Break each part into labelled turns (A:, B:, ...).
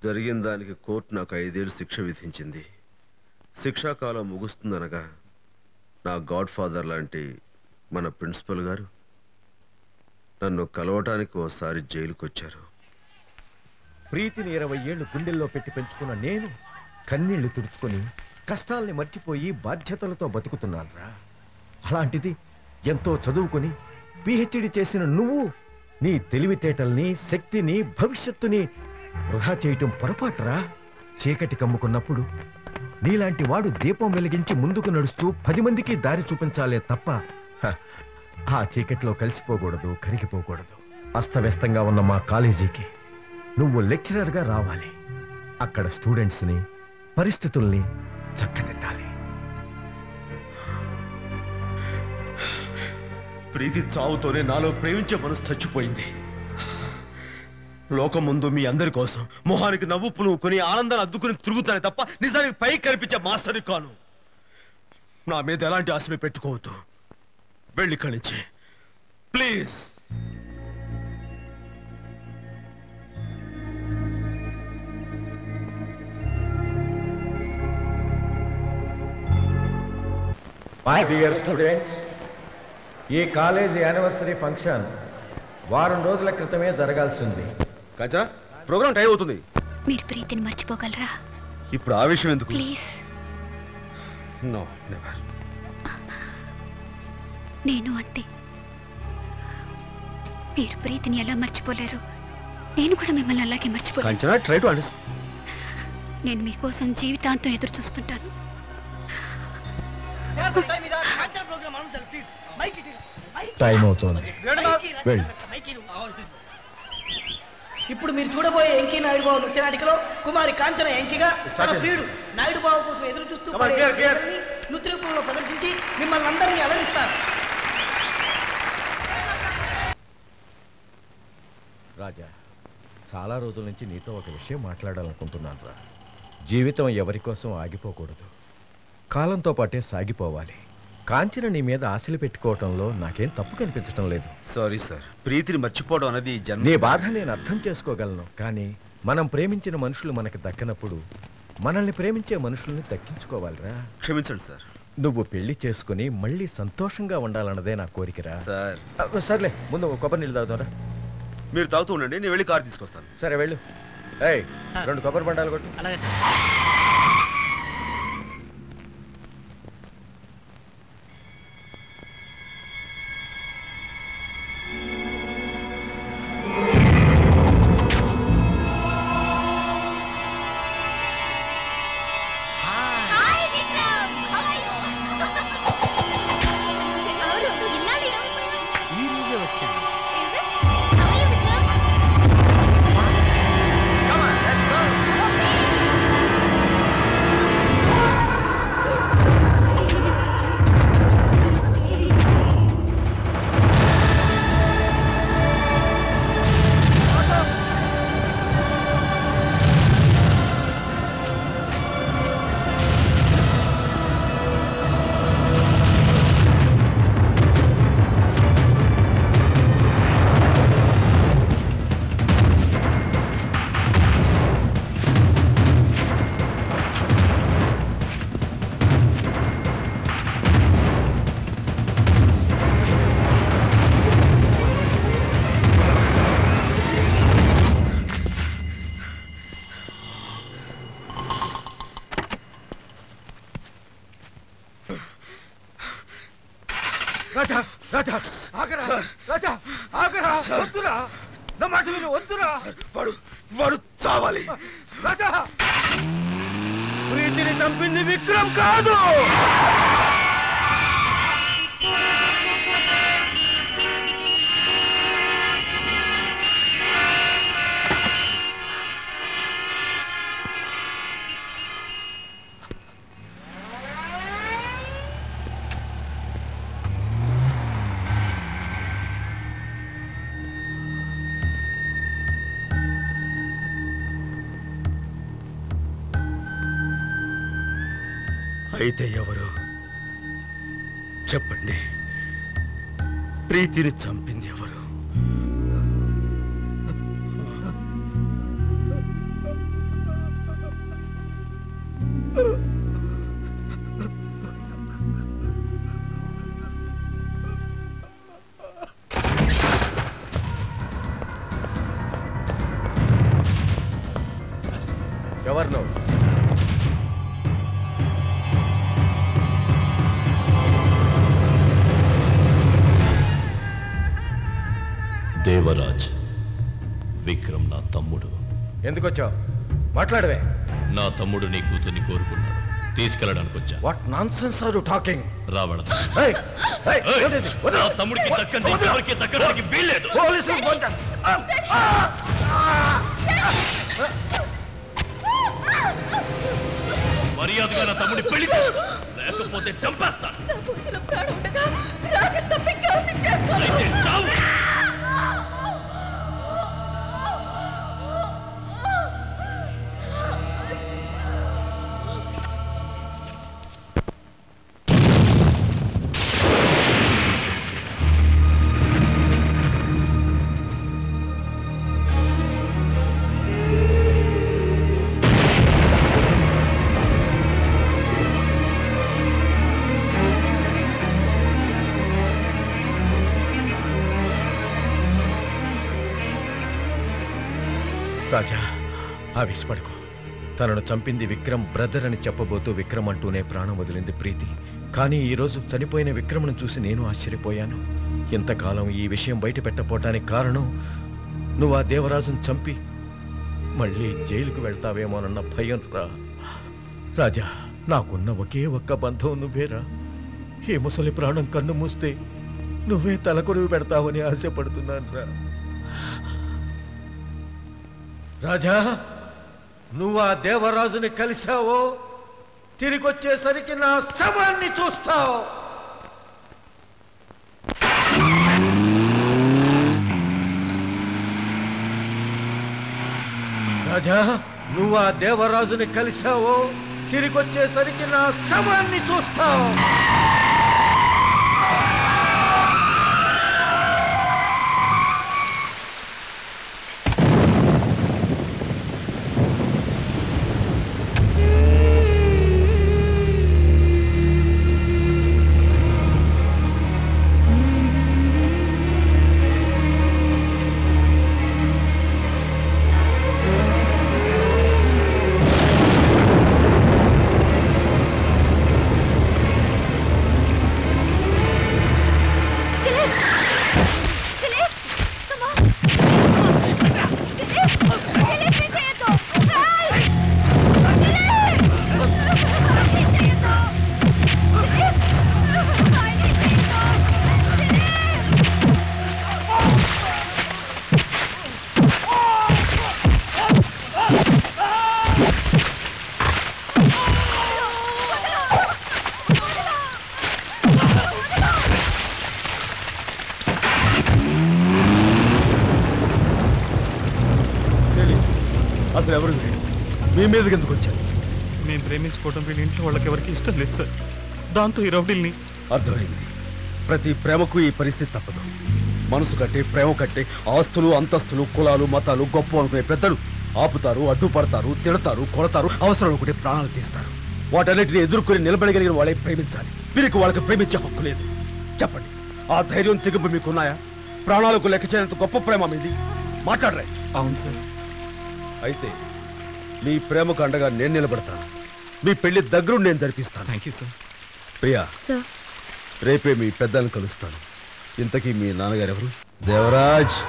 A: జరిగిన దానికి కోర్టు నాకు ఐదేళ్ళు శిక్ష విధించింది శిక్షాకాలం ముగుస్తుందనగా నా గాడ్ ఫాదర్ లాంటి మన ప్రిన్సిపల్ గారు నన్ను కలవటానికి ఓసారి జైలుకి వచ్చారు
B: ప్రీతిని ఇరవై ఏళ్ళు గుండెల్లో పెట్టి పెంచుకున్న నేను కన్నీళ్లు తుడుచుకొని కష్టాల్ని మర్చిపోయి బాధ్యతలతో బతుకుతున్నానురా అలాంటిది ఎంతో చదువుకొని పిహెచ్డి చేసిన నువ్వు నీ తెలివితేటల్ని శక్తిని భవిష్యత్తుని వృధా చేయటం పొరపాటురా చీకటి కమ్ముకున్నప్పుడు నీలాంటి వాడు దీపం వెలిగించి ముందుకు నడుస్తూ పది మందికి దారి చూపించాలే తప్ప హ, ఆ చీకట్లో కలిసిపోకూడదు కరిగిపోకూడదు అస్తవ్యస్తంగా ఉన్న మా కాలేజీకి నువ్వు లెక్చరర్గా రావాలి అక్కడ స్టూడెంట్స్ని పరిస్థితుల్ని చక్కదిద్దాలి
A: ప్రీతి చావుతోనే నాలో ప్రేమించే మనసు చచ్చిపోయింది లోకం ముందు మీ అందరి కోసం మొహానికి నవ్వు పులువుకొని ఆనందాన్ని అద్దుకుని తిరుగుతానే తప్ప నిజానికి పైకి కనిపించే మాస్టర్ని కాను నా మీద ఎలాంటి ఆశలు పెట్టుకోవద్దు వెళ్ళి కణించి ప్లీజ్
B: మై డియర్ స్టూడెంట్స్ ఈ కాలేజీ యానివర్సరీ ఫంక్షన్ వారం రోజుల క్రితమే జరగాల్సింది
A: కాచా ప్రోగ్రామ్ టైం అవుతుంది
C: మీరు ప్రీతిని మర్చిపోగలరా
A: ఇప్పుడు ఆ విషయం ఎందుకు
C: ప్లీజ్
A: నో నెవర్
C: నేను అంతే మీరు ప్రీతిని ఎలా మర్చిపోలేరు నేను కూడా మిమ్మల్ని అలాగే మర్చిపోలేను
A: కంచనా ట్రై టు అండర్స్టాండ్
C: నేను మీకోసం జీవితాంతం ఎదురు చూస్తుంటాను
B: టైం అవుతుంది వెళ్ళు
D: ఇప్పుడు మీరు చూడబోయే ఎంకి నాయుడు బాబు నృత్య నాటికలో కుమారి కాంచన ఎంకిగా తన ప్రియుడు నాయుడు బాబు కోసం ఎదురు చూస్తూ
A: Come on, clear, clear.
D: పడే నృత్య రూపంలో ప్రదర్శించి మిమ్మల్ని అందరినీ అలరిస్తారు
B: రాజా చాలా రోజుల నుంచి నీతో ఒక విషయం మాట్లాడాలనుకుంటున్నాను రా జీవితం ఎవరి కోసం ఆగిపోకూడదు కాలంతో పాటే సాగిపోవాలి కాంచన నీ మీద ఆశలు పెట్టుకోవటంలో నాకేం తప్పు కనిపించటం లేదు
A: సారీ సార్ ప్రీతిని మర్చిపోవడం అనేది
B: నీ
A: జన్మ
B: బాధ నేను అర్థం చేసుకోగలను కానీ మనం ప్రేమించిన మనుషులు మనకి దక్కనప్పుడు మనల్ని ప్రేమించే మనుషుల్ని దక్కించుకోవాలిరా
A: క్షమించండి సార్
B: నువ్వు పెళ్లి చేసుకుని మళ్ళీ సంతోషంగా ఉండాలన్నదే నా కోరికరా
A: సార్
B: ఆ, సర్లే ముందు ఒక కొబ్బరి నీళ్ళు తాగుతారా
A: మీరు తాగుతూ ఉండండి నేను వెళ్ళి కార్ తీసుకొస్తాను
B: సరే వెళ్ళు ఏయ్ రెండు కొబ్బరి బండాలు కొట్టు
D: అలాగే ఈ రోజే వచ్చాను
B: రాజా రాజా ఆగరా రాజా ఆగరా వద్దురా నా మాట విను వద్దురా
A: వాడు వాడు చావాలి
B: రాజా ప్రీతిని చంపింది విక్రమ్ కాదు
A: అయితే ఎవరు చెప్పండి ప్రీతిని చంపింది ఎవరు
E: దేవరాజ్ విక్రమ్ నా తమ్ముడు
B: ఎందుకు వచ్చావు మాట్లాడవే
E: నా తమ్ముడు నీ కూతుర్ని కోరుకున్నాడు తీసుకెళ్ళడానికి వచ్చా
B: what nonsense are you talking
E: రావడం
B: ఏయ్ ఏయ్ ఏంటిది? వదలు.
E: నా తమ్ముడికి దక్కంది
B: వదలు.
E: ఎవరికి దక్కడానికి వీల్లేదు
B: పోలీసులు ఫోన్ చేస్తా. ఆ, ఆ,
E: మర్యాదగా నా తమ్ముడి పెళ్లి చేసుకో. లేకపోతే చంపేస్తాను అయితే చావు
B: రాజా ఆవేశపడుకో తనను చంపింది విక్రమ్ బ్రదర్ అని చెప్పబోతూ విక్రమ్ అంటూనే ప్రాణం వదిలింది ప్రీతి కానీ ఈరోజు చనిపోయిన విక్రమ్ను చూసి నేను ఆశ్చర్యపోయాను ఇంతకాలం ఈ విషయం బయట పెట్టపోవటానికి కారణం నువ్వు ఆ దేవరాజును చంపి మళ్ళీ జైలుకు వెళ్తావేమోనన్న భయం రా రాజా నాకున్న ఒకే ఒక్క బంధం నువ్వేరా ఈ ముసలి ప్రాణం కన్ను మూస్తే నువ్వే తలకొరివి పెడతావని ఆశపడుతున్నాను రా రాజా నువ్వు ఆ దేవరాజుని కలిశావో తిరిగొచ్చేసరికి నా శవాన్ని చూస్తావు రాజా నువ్వు ఆ దేవరాజుని కలిశావో తిరిగొచ్చేసరికి నా శవాన్ని చూస్తావు
A: అసలు ఎవరు వీడు? మీ మీదకి ఎందుకు వచ్చారు
F: మేము ప్రేమించుకోవడం వీళ్ళ ఇంట్లో వాళ్ళకి ఎవరికి ఇష్టం లేదు సార్ దాంతో ఈ రౌడీల్ని
A: అర్థమైంది ప్రతి ప్రేమకు ఈ పరిస్థితి తప్పదు మనసు కట్టే ప్రేమ కట్టే ఆస్తులు అంతస్తులు కులాలు మతాలు గొప్ప అనుకునే పెద్దలు ఆపుతారు అడ్డుపడతారు తిడతారు కొడతారు అవసరం అనుకుంటే ప్రాణాలు తీస్తారు వాటన్నిటిని ఎదుర్కొని నిలబడగలిగిన వాళ్ళే ప్రేమించాలి వీరికి వాళ్ళకి ప్రేమించే హక్కు లేదు చెప్పండి ఆ ధైర్యం తెగింపు మీకున్నాయా ప్రాణాలకు లెక్క చేయనంత గొప్ప ప్రేమ మీది మాట్లాడరే
F: అవును సార్
A: అయితే మీ ప్రేమకు అండగా నేను నిలబడతాను మీ పెళ్లి దగ్గరుండి నేను జరిపిస్తాను
F: thank you sir
A: Priya
C: sir
A: రేపే మీ పెద్దలను కలుస్తాను ఇంతకీ మీ నాన్నగారు ఎవరు దేవరాజ్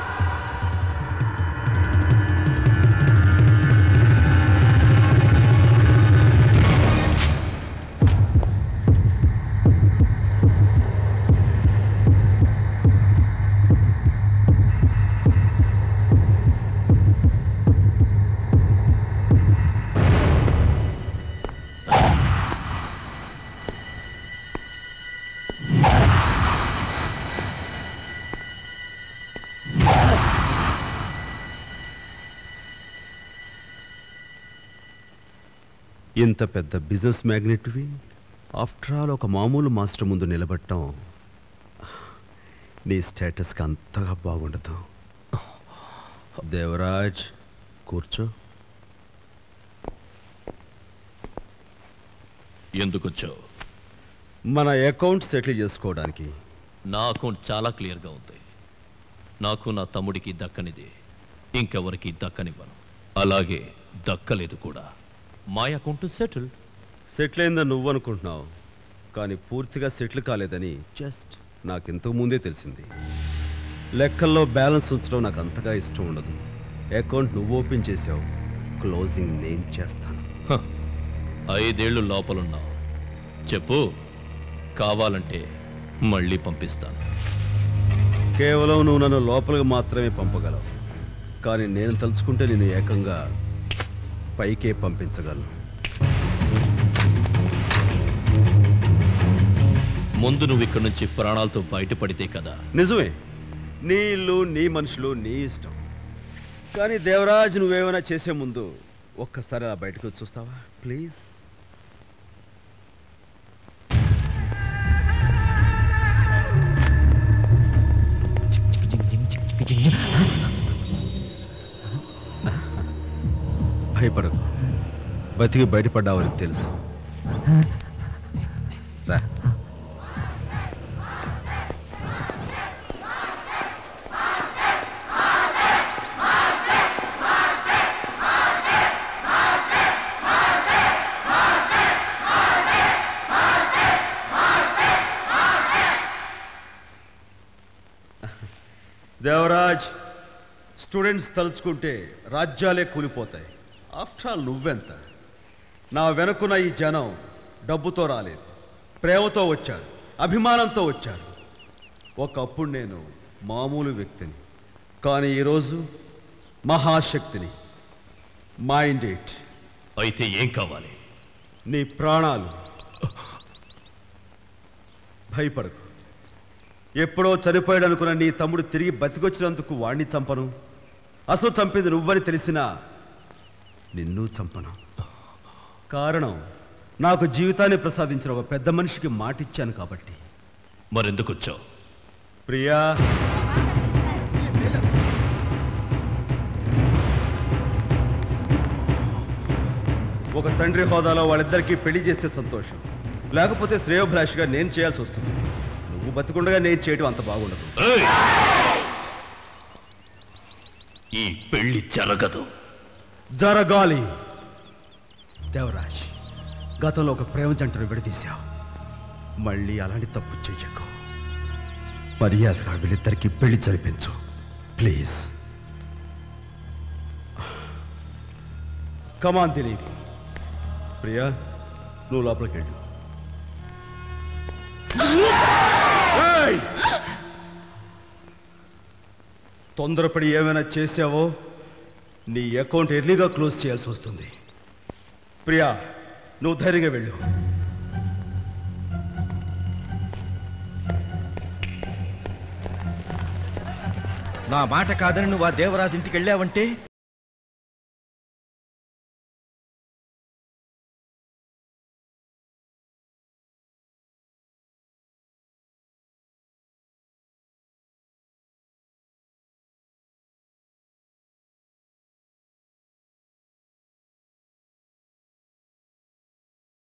A: ఇంత పెద్ద బిజినెస్ మ్యాగ్నెట్వి ఆఫ్టర్ ఆల్ ఒక మామూలు మాస్టర్ ముందు నిలబడటం నీ స్టేటస్కి అంతగా బాగుండదు దేవరాజ్ కూర్చో
E: ఎందుకు వచ్చావు
A: మన అకౌంట్ సెటిల్ చేసుకోవడానికి
E: నా అకౌంట్ చాలా క్లియర్గా ఉంది నాకు నా తమ్ముడికి దక్కనిది ఇంకెవరికి దక్కనివ్వను అలాగే దక్కలేదు కూడా మా అకౌంట్ సెటిల్
A: సెటిల్ అయిందని నువ్వు అనుకుంటున్నావు కానీ పూర్తిగా సెటిల్ కాలేదని జస్ట్ నాకు ఇంతకు ముందే తెలిసింది లెక్కల్లో బ్యాలెన్స్ ఉంచడం నాకు అంతగా ఇష్టం ఉండదు అకౌంట్ నువ్వు ఓపెన్ చేసావు క్లోజింగ్ నేను చేస్తాను
E: హ, ఐదేళ్లు లోపలున్నావు చెప్పు కావాలంటే మళ్ళీ పంపిస్తాను
A: కేవలం నువ్వు నన్ను లోపలికి మాత్రమే పంపగలవు కానీ నేను తలుచుకుంటే నేను ఏకంగా పైకే పంపించగలను
E: ముందు నువ్వు ఇక్కడి నుంచి ప్రాణాలతో బయటపడితే కదా
A: నిజమే నీ ఇల్లు నీ మనుషులు నీ ఇష్టం కానీ దేవరాజ్ నువ్వేమైనా చేసే ముందు ఒక్కసారి అలా బయటకు వచ్చి చూస్తావా ప్లీజ్ భయపడకు బతికి బయటపడ్డావని తెలుసు రా దేవరాజ్ స్టూడెంట్స్ తలుచుకుంటే రాజ్యాలే కూలిపోతాయి ఆఫ్టర్ ఆల్ నువ్వెంత నా వెనుకున్న ఈ జనం డబ్బుతో రాలేదు ప్రేమతో వచ్చారు అభిమానంతో వచ్చారు ఒకప్పుడు నేను మామూలు వ్యక్తిని కానీ ఈరోజు మహాశక్తిని మైండ్ ఇట్
E: అయితే ఏం కావాలి
A: నీ ప్రాణాలు భయపడకు ఎప్పుడో చనిపోయాడు అనుకున్న నీ తమ్ముడు తిరిగి బతికొచ్చినందుకు వాణ్ణి చంపను అసలు చంపింది నువ్వని తెలిసినా నిన్ను చంపను కారణం నాకు జీవితాన్ని ప్రసాదించిన ఒక పెద్ద మనిషికి మాటిచ్చాను కాబట్టి
E: మరెందుకు వచ్చావు
A: ప్రియా ఒక తండ్రి హోదాలో వాళ్ళిద్దరికీ పెళ్లి చేస్తే సంతోషం లేకపోతే శ్రేయోభిలాషిగా నేను చేయాల్సి వస్తుంది నువ్వు బతికుండగా నేను చేయడం అంత బాగుండదు
E: ఏయ్! ఈ పెళ్లి జరగదు
A: జరగాలి దేవరాజ్ గతంలో ఒక ప్రేమ జంటను విడదీశావు మళ్ళీ అలాంటి తప్పు చెయ్యకు మర్యాదగా వీళ్ళిద్దరికీ పెళ్లి జరిపించు ప్లీజ్ కమాన్ దిలీప్ ప్రియా నువ్వు లోపలికి వెళ్ళు ఏయ్! తొందరపడి ఏమైనా చేసావో నీ అకౌంట్ ఎర్లీగా క్లోజ్ చేయాల్సి వస్తుంది ప్రియా నువ్వు ధైర్యంగా వెళ్ళు
B: నా మాట కాదని నువ్వు ఆ దేవరాజు ఇంటికి వెళ్ళావంటే